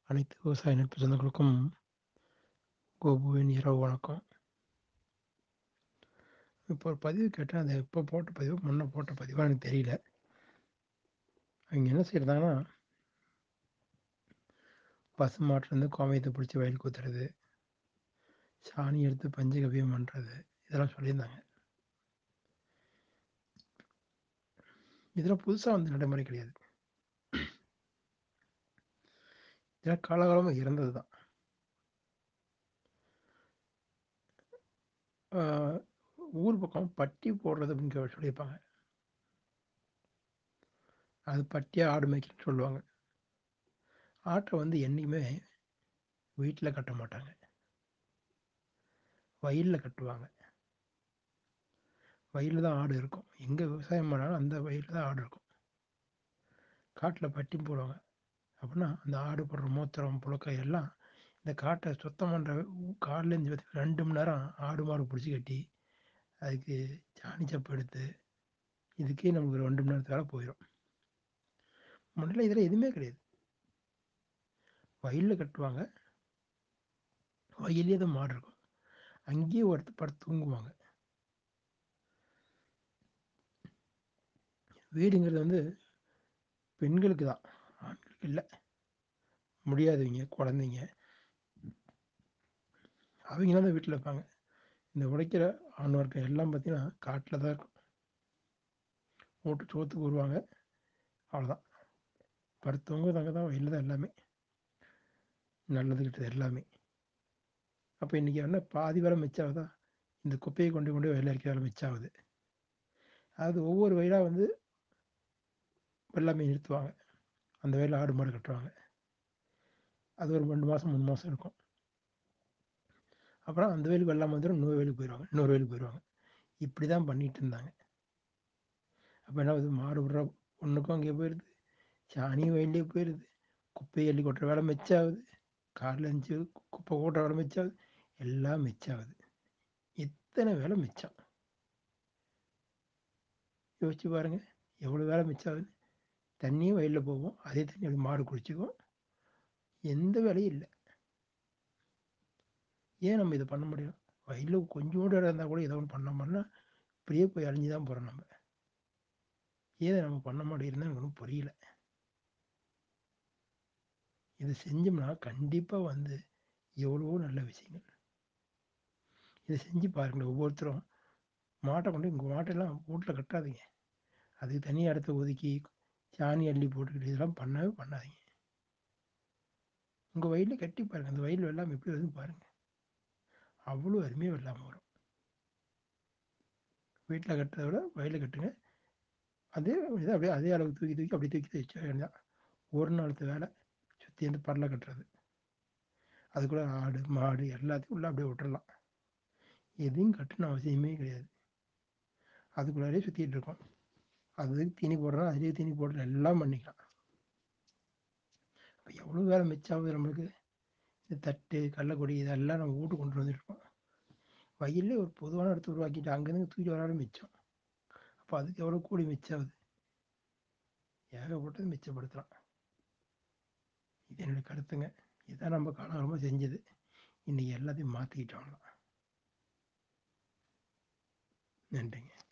அனைத்து விவசாய நட்பு சொந்தங்களுக்கும் கோபுவின் இரவு வணக்கம் இப்போ ஒரு பதிவு கேட்டேன் அது எப்போ போட்ட பதிவு முன்ன போட்ட பதிவாக எனக்கு தெரியல அவங்க என்ன செய்கிறாங்கன்னா பசு மாட்டிலேருந்து கோமயத்தை பிடிச்சி வயல் குத்துறது சாணி எடுத்து பஞ்சகவியம் பண்ணுறது இதெல்லாம் சொல்லியிருந்தாங்க இதெல்லாம் புதுசாக வந்து நடைமுறை கிடையாது இதெல்லாம் காலகாலமாக இறந்தது தான் ஊர் பக்கம் பட்டி போடுறது அப்படின்னு சொல்லியிருப்பாங்க அது பட்டியாக ஆடு மேய்க்கணும்னு சொல்லுவாங்க ஆட்டை வந்து என்றைக்குமே வீட்டில் கட்ட மாட்டாங்க வயலில் கட்டுவாங்க வயலில் தான் ஆடு இருக்கும் எங்கே விவசாயம் பண்ணாலும் அந்த வயலில் தான் ஆடு இருக்கும் காட்டில் பட்டி போடுவாங்க அப்படின்னா அந்த ஆடு போடுற மூத்திரம் புழுக்கை எல்லாம் இந்த காட்டை சுத்தம் பண்ணுற காலிலேருந்து ரெண்டு மணி நேரம் ஆடு மாடு பிடிச்சி கட்டி அதுக்கு சாணி சப்பு எடுத்து இதுக்கே நமக்கு ரெண்டு மணி நேரத்து வேலை போயிடும் முன்னாடி இதில் எதுவுமே கிடையாது வயலில் கட்டுவாங்க வயலே தான் மாடு இருக்கும் அங்கேயே ஒருத்தர் படுத்து தூங்குவாங்க வீடுங்கிறது வந்து பெண்களுக்கு தான் ஆண்களுக்கு இல்லை முடியாதவங்க குழந்தைங்க அவங்களாம் தான் வீட்டில் இருப்பாங்க இந்த உடைக்கிற ஆண் வர்க்கம் எல்லாம் பார்த்தீங்கன்னா காட்டில் தான் இருக்கும் ஓட்டு சோத்துக்கு வருவாங்க அவ்வளோதான் படுத்தவங்க தங்க தான் வயலில் தான் எல்லாமே நல்லது கிட்டது எல்லாமே அப்போ இன்றைக்கி என்ன பாதி வேலை மிச்சாகுதா இந்த குப்பையை கொண்டு கொண்டு வயலில் இருக்கிற வேலை மிச்சாகுது அது ஒவ்வொரு வயலாக வந்து வெள்ளாமை நிறுத்துவாங்க அந்த வயலில் ஆடு மாடு கட்டுவாங்க அது ஒரு ரெண்டு மாதம் மூணு மாதம் இருக்கும் அப்புறம் அந்த வயலுக்கு வெள்ளாமல் வந்துடும் இன்னொரு வயலுக்கு போயிடுவாங்க இன்னொரு வயலுக்கு போயிடுவாங்க இப்படி தான் பண்ணிகிட்டு இருந்தாங்க அப்போ என்ன ஆகுது மாடு விட்ற ஒன்றுக்கும் அங்கே போயிடுது சாணியும் வயல்லே போயிடுது குப்பையை அள்ளி கொட்டுற வேலை மிச்சாகுது காரில் இருந்துச்சு குப்பை கூட்டுற வேலை மிச்சாகுது எல்லாம் மிச்சாகுது எத்தனை வேலை மிச்சம் யோசிச்சு பாருங்கள் எவ்வளோ வேலை மிச்சாகுது தண்ணியும் வயலில் போகும் அதே தண்ணி அப்படி மாடு குடிச்சிக்கும் எந்த வேலையும் இல்லை ஏன் நம்ம இதை பண்ண முடியும் வயலில் கொஞ்சோண்டு இடம் இருந்தால் கூட ஏதோ ஒன்று பண்ணோம்னா இப்படியே போய் அழிஞ்சு தான் போகிறோம் நம்ம ஏதை நம்ம பண்ண மாட்டேங்கிறதுன்னு எனக்கு ஒன்றும் புரியல இதை செஞ்சோம்னா கண்டிப்பாக வந்து எவ்வளவோ நல்ல விஷயங்கள் இதை செஞ்சு பாருங்களேன் ஒவ்வொருத்தரும் மாட்டை கொண்டு உங்கள் மாட்டெல்லாம் வீட்டில் கட்டாதீங்க அதுக்கு தனியாக இடத்த ஒதுக்கி சாணி அள்ளி போட்டுக்கிட்டு இதெல்லாம் பண்ணவே பண்ணாதீங்க உங்கள் வயலில் கட்டி பாருங்கள் அந்த வயல் வெள்ளாமல் எப்படி வருது பாருங்கள் அவ்வளோ அருமையாக வெள்ளாமல் வரும் வீட்டில் கட்டுறத விட வயலில் கட்டுங்க அதே இதை அப்படியே அதே அளவுக்கு தூக்கி தூக்கி அப்படி தூக்கி வச்ச வேண்டாம் ஒரு நாளத்து வேலை சுற்றி வந்து பரல கட்டுறது அதுக்குள்ளே ஆடு மாடு எல்லாத்தையும் உள்ளே அப்படியே விட்டுறலாம் எதையும் கட்டணும் அவசியமே கிடையாது அதுக்குள்ளாரே சுற்றிட்டு இருக்கோம் அதுக்கு தீனி போடுறோம் அதுலேயே தீனி போடுற எல்லாம் பண்ணிக்கலாம் அப்போ எவ்வளோ வேலை மிச்சாகுது நம்மளுக்கு இந்த தட்டு கடலக்கொடி இதெல்லாம் நம்ம வீட்டு கொண்டு வந்துருக்கோம் வயல்லே ஒரு பொதுவான இடத்த உருவாக்கிட்டு அங்கேருந்து தூக்கி வராலும் மிச்சம் அப்போ அதுக்கு எவ்வளோ கூலி மிச்சாகுது ஏகப்பட்டது மிச்சப்படுத்தலாம் இது என்னுடைய கருத்துங்க இதுதான் நம்ம காலகாலமாக செஞ்சது இன்றைக்கி எல்லாத்தையும் மாற்றிக்கிட்டோம் நன்றிங்க